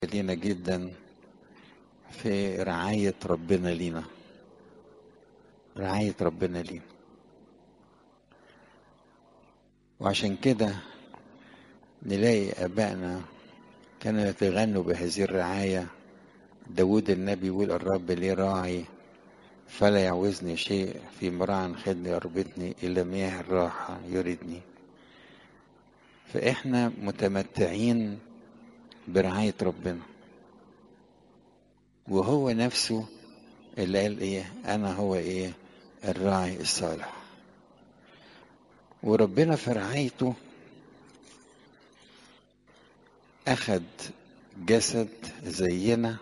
لينا جدا في رعاية ربنا لينا رعاية ربنا لينا وعشان كده نلاقي آبائنا كانوا يتغنوا بهذه الرعاية داود النبي يقول الرب لي راعي فلا يعوزني شيء في مراع خدني يربطني إلى مياه الراحة يردني فإحنا متمتعين برعاية ربنا وهو نفسه اللي قال ايه انا هو ايه الراعي الصالح وربنا في رعايته اخد جسد زينا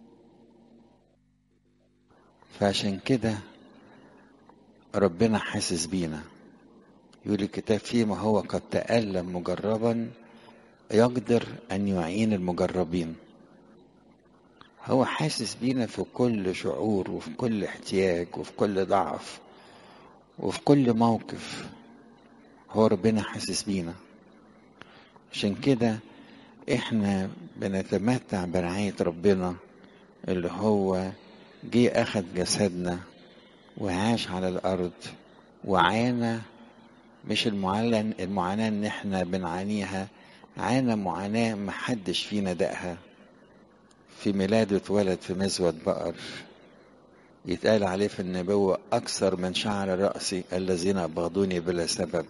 فعشان كده ربنا حاسس بينا يقول الكتاب فيما هو قد تألم مجربا يقدر أن يعين المجربين هو حاسس بينا في كل شعور وفي كل احتياج وفي كل ضعف وفي كل موقف هو ربنا حاسس بينا عشان كده احنا بنتمتع برعاية ربنا اللي هو جه أخد جسدنا وعاش على الأرض وعانى مش المعاناة المعاناة إن احنا بنعانيها عانى معاناة محدش فينا دقها في ميلاده اتولد في مزود بقر يتقال عليه في النبوة أكثر من شعر رأسي الذين أبغضوني بلا سبب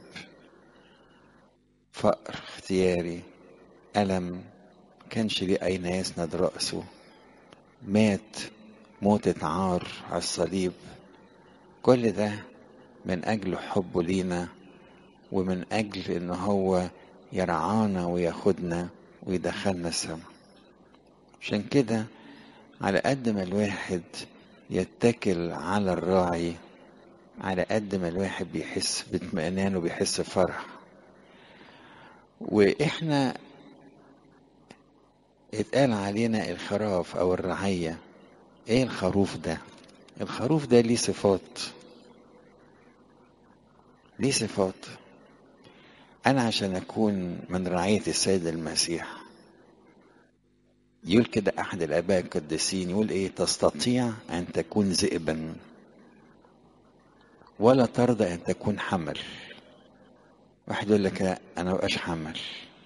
فقر اختياري ألم كانش ليه أين يسند رأسه مات موتة عار على الصليب كل ده من أجل حبه لينا ومن أجل إن هو يرعانا وياخدنا ويدخلنا السما عشان كده على قد ما الواحد يتكل على الراعي على قد ما الواحد بيحس باطمئنان وبيحس بفرح واحنا اتقال علينا الخراف او الرعية ايه الخروف ده الخروف ده ليه صفات ليه صفات أنا عشان أكون من رعاية السيد المسيح يقول كده أحد الآباء القديسين يقول إيه تستطيع أن تكون ذئبا ولا ترضى أن تكون حمل واحد يقول لك لا أنا مبقاش حمل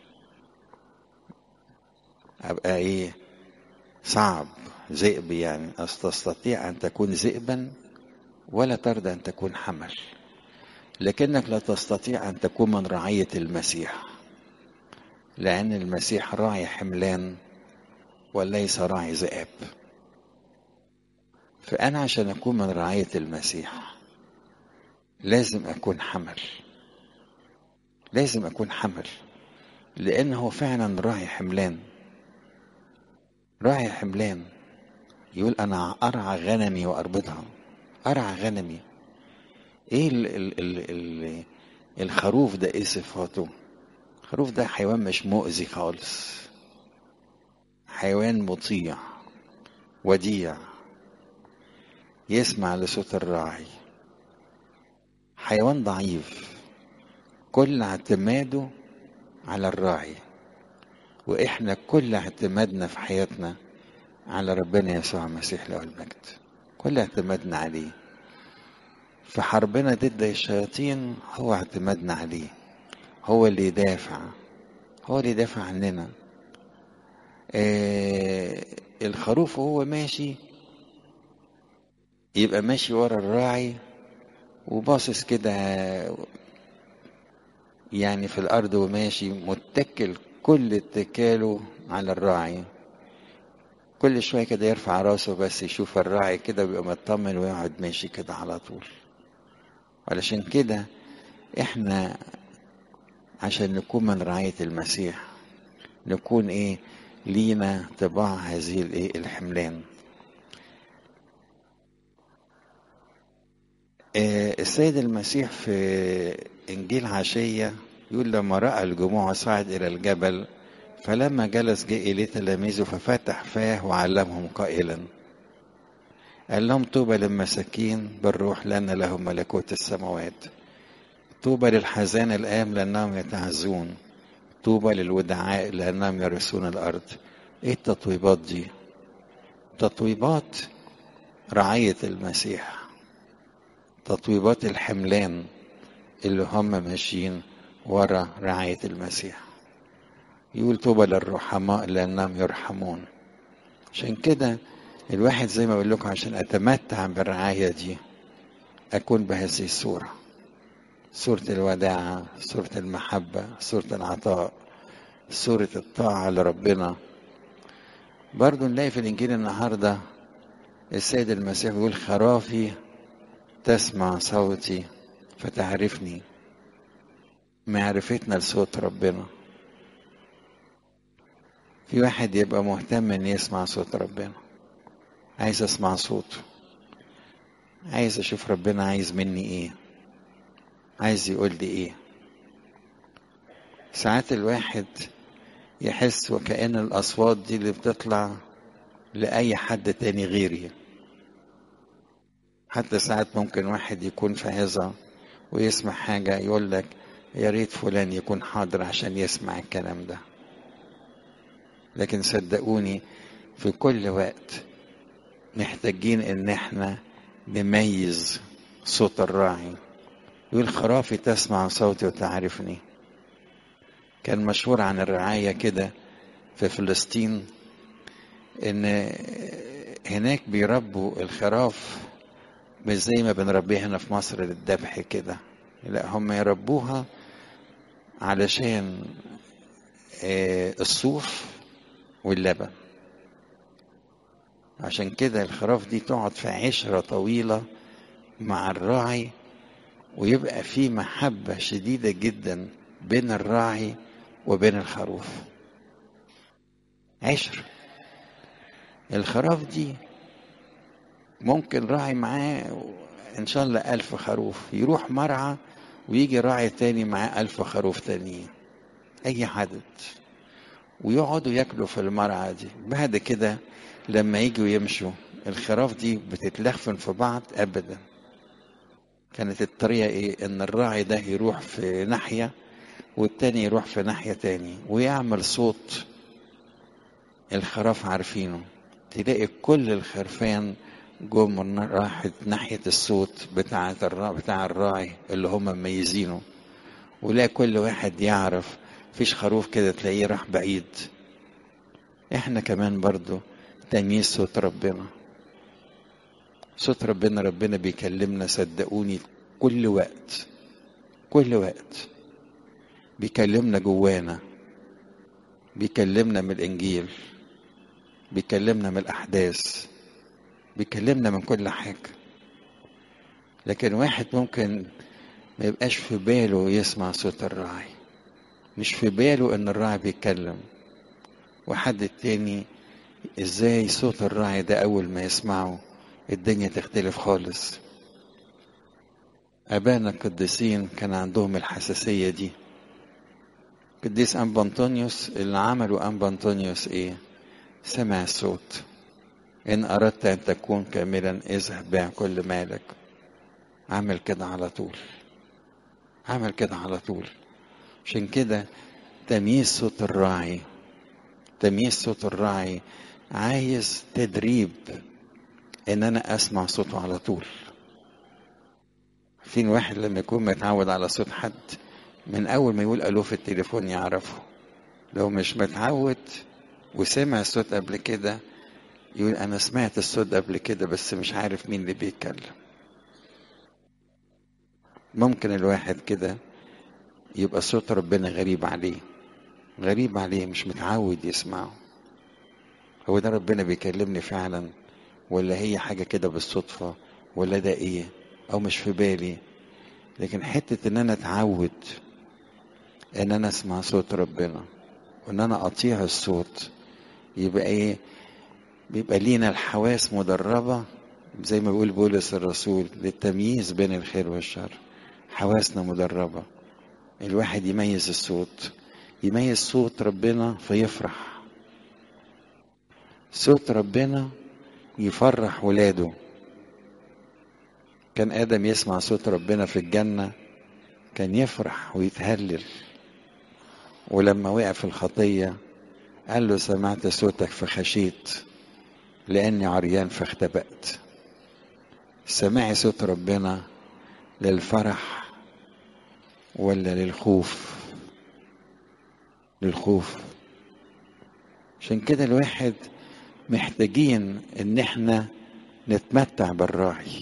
أبقى إيه صعب ذئب يعني تستطيع أن تكون ذئبا ولا ترضى أن تكون حمل لكنك لا تستطيع أن تكون من رعية المسيح لأن المسيح راعي حملان وليس راعي ذئاب فأنا عشان أكون من رعاية المسيح لازم أكون حمل لازم أكون حمل لأنه فعلا راعي حملان راعي حملان يقول أنا أرعى غنمي وأربطها أرعى غنمي ايه ال ال ال ال الخروف ده ايه صفاته الخروف ده حيوان مش مؤذي خالص حيوان مطيع وديع يسمع لصوت الراعي حيوان ضعيف كل اعتماده على الراعي واحنا كل اعتمادنا في حياتنا على ربنا يسوع المسيح له المجد كل اعتمادنا عليه في حربنا ضد الشياطين هو اعتمادنا عليه هو اللي يدافع هو اللي يدافع عننا آه الخروف وهو ماشي يبقى ماشي ورا الراعي وباصص كده يعني في الأرض وماشي متكل كل اتكاله على الراعي كل شوية كده يرفع راسه بس يشوف الراعي كده ويبقى مطمن ويقعد ماشي كده على طول علشان كده احنا عشان نكون من رعاية المسيح نكون ايه لينا طباع هذه الايه الحملان آه السيد المسيح في انجيل عشية يقول لما رأى الجموع صعد الى الجبل فلما جلس جاء اليه تلاميذه ففتح فاه وعلمهم قائلا قال لهم طوبى للمساكين بالروح لأن لهم ملكوت السماوات طوبى للحزان الآن لأنهم يتعزون طوبى للودعاء لأنهم يرثون الأرض ايه التطويبات دي تطويبات رعاية المسيح تطويبات الحملان اللي هم ماشيين ورا رعاية المسيح يقول طوبى للرحماء لأنهم يرحمون عشان كده الواحد زي ما بقول لكم عشان أتمتع بالرعاية دي أكون بهذه الصورة صورة الوداعة صورة المحبة صورة العطاء صورة الطاعة لربنا برضو نلاقي في الإنجيل النهاردة السيد المسيح يقول خرافي تسمع صوتي فتعرفني معرفتنا لصوت ربنا في واحد يبقى مهتم ان يسمع صوت ربنا عايز اسمع صوته عايز اشوف ربنا عايز مني ايه عايز يقول لي ايه ساعات الواحد يحس وكأن الأصوات دي اللي بتطلع لأي حد تاني غيري حتى ساعات ممكن واحد يكون في عظة ويسمع حاجة يقول لك يا ريت فلان يكون حاضر عشان يسمع الكلام ده لكن صدقوني في كل وقت محتاجين ان احنا نميز صوت الراعي يقول خرافي تسمع صوتي وتعرفني كان مشهور عن الرعاية كده في فلسطين ان هناك بيربوا الخراف مش زي ما بنربيها هنا في مصر للذبح كده لا هم يربوها علشان الصوف واللبن عشان كده الخراف دي تقعد في عشرة طويلة مع الراعي ويبقى في محبة شديدة جدا بين الراعي وبين الخروف عشرة الخراف دي ممكن راعي معاه ان شاء الله ألف خروف يروح مرعى ويجي راعي تاني معاه ألف خروف تانيين أي عدد ويقعدوا ياكلوا في المرعى دي بعد كده لما يجوا يمشوا الخراف دي بتتلخفن في بعض أبدا كانت الطريقة إيه إن الراعي ده يروح في ناحية والتاني يروح في ناحية تاني ويعمل صوت الخراف عارفينه تلاقي كل الخرفان جم راحت ناحية الصوت بتاع الراعي بتاع الراعي اللي هم مميزينه ولا كل واحد يعرف فيش خروف كده تلاقيه راح بعيد احنا كمان برضو تمييز صوت ربنا صوت ربنا ربنا بيكلمنا صدقوني كل وقت كل وقت بيكلمنا جوانا بيكلمنا من الانجيل بيكلمنا من الاحداث بيكلمنا من كل حاجه لكن واحد ممكن ما يبقاش في باله يسمع صوت الراعي مش في باله ان الراعي بيتكلم وحد التاني ازاي صوت الراعي ده اول ما يسمعه الدنيا تختلف خالص ابانا القديسين كان عندهم الحساسيه دي قديس انبا انطونيوس اللي عملوا انبا انطونيوس ايه سمع الصوت ان اردت ان تكون كاملا اذهب بيع كل مالك عمل كده على طول عمل كده على طول عشان كده تمييز صوت الراعي تمييز صوت الراعي عايز تدريب ان انا اسمع صوته على طول فين واحد لما يكون متعود على صوت حد من اول ما يقول الو في التليفون يعرفه لو مش متعود وسمع الصوت قبل كده يقول انا سمعت الصوت قبل كده بس مش عارف مين اللي بيتكلم ممكن الواحد كده يبقى صوت ربنا غريب عليه غريب عليه مش متعود يسمعه هو ده ربنا بيكلمني فعلا ولا هي حاجة كده بالصدفة ولا ده ايه او مش في بالي لكن حتة ان انا اتعود ان انا اسمع صوت ربنا وان انا اطيع الصوت يبقى ايه بيبقى لينا الحواس مدربة زي ما بيقول بولس الرسول للتمييز بين الخير والشر حواسنا مدربة الواحد يميز الصوت يميز صوت ربنا فيفرح صوت ربنا يفرح ولاده كان آدم يسمع صوت ربنا في الجنة كان يفرح ويتهلل ولما وقع في الخطية قال له سمعت صوتك فخشيت لاني عريان فاختبأت سمعي صوت ربنا للفرح ولا للخوف للخوف عشان كده الواحد محتاجين ان احنا نتمتع بالراعي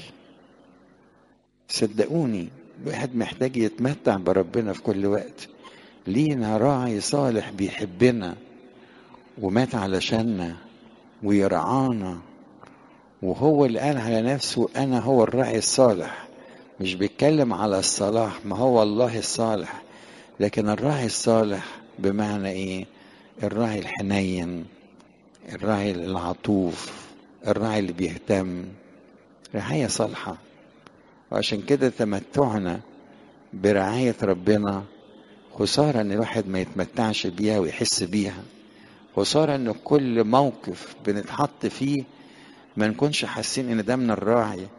صدقوني الواحد محتاج يتمتع بربنا في كل وقت لينا راعي صالح بيحبنا ومات علشاننا ويرعانا وهو اللي قال على نفسه انا هو الراعي الصالح مش بيتكلم على الصلاح ما هو الله الصالح لكن الراعي الصالح بمعنى ايه الراعي الحنين الراعي العطوف الراعي اللي بيهتم رعاية صالحة وعشان كده تمتعنا برعاية ربنا خسارة ان الواحد ما يتمتعش بيها ويحس بيها خسارة ان كل موقف بنتحط فيه ما نكونش حاسين ان ده من الراعي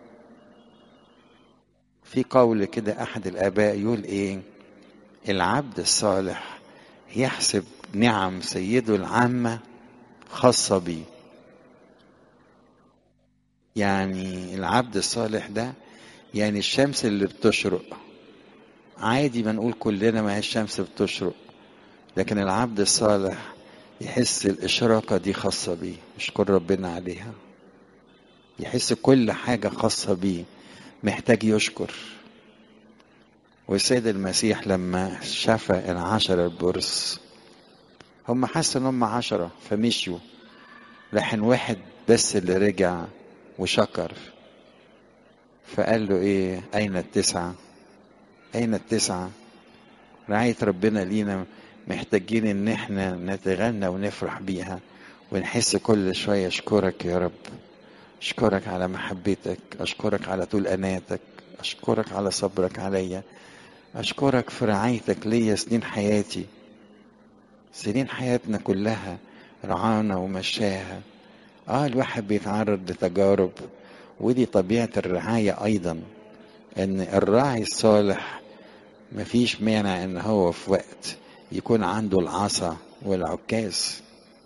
في قول كده احد الاباء يقول ايه العبد الصالح يحسب نعم سيده العامة خاصة بيه يعني العبد الصالح ده يعني الشمس اللي بتشرق عادي ما نقول كلنا ما هي الشمس بتشرق لكن العبد الصالح يحس الإشراقة دي خاصة بيه يشكر ربنا عليها يحس كل حاجة خاصة بيه محتاج يشكر والسيد المسيح لما شاف العشرة البرص هم حسوا ان هم عشرة فمشيوا لكن واحد بس اللي رجع وشكر فقال له ايه اين التسعة اين التسعة رعاية ربنا لينا محتاجين ان احنا نتغنى ونفرح بيها ونحس كل شوية اشكرك يا رب اشكرك على محبتك اشكرك على طول اناتك اشكرك على صبرك عليا اشكرك في رعايتك ليا سنين حياتي سنين حياتنا كلها رعانا ومشاها اه الواحد بيتعرض لتجارب ودي طبيعة الرعاية ايضا ان الراعي الصالح مفيش مانع ان هو في وقت يكون عنده العصا والعكاز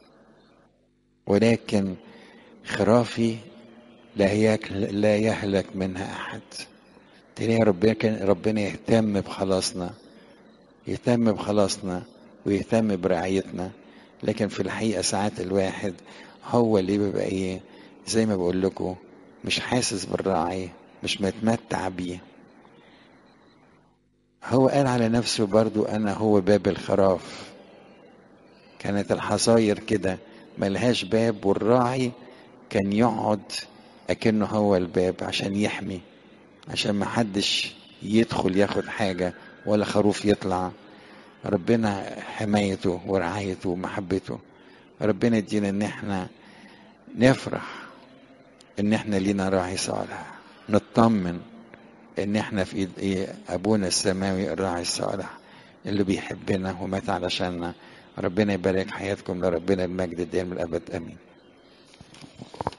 ولكن خرافي لا لا يهلك منها احد تلاقي ربنا كان ربنا يهتم بخلاصنا يهتم بخلاصنا ويهتم برعايتنا لكن في الحقيقه ساعات الواحد هو اللي بيبقى ايه زي ما بقول لكم مش حاسس بالراعي مش متمتع بيه هو قال على نفسه برضو انا هو باب الخراف كانت الحصاير كده ملهاش باب والراعي كان يقعد اكنه هو الباب عشان يحمي عشان محدش يدخل ياخد حاجة ولا خروف يطلع ربنا حمايته ورعايته ومحبته ربنا يدينا ان احنا نفرح ان احنا لينا راعي صالح نطمن ان احنا في ايد ايه ابونا السماوي الراعي الصالح اللي بيحبنا ومات علشاننا ربنا يبارك حياتكم لربنا المجد الدائم الابد امين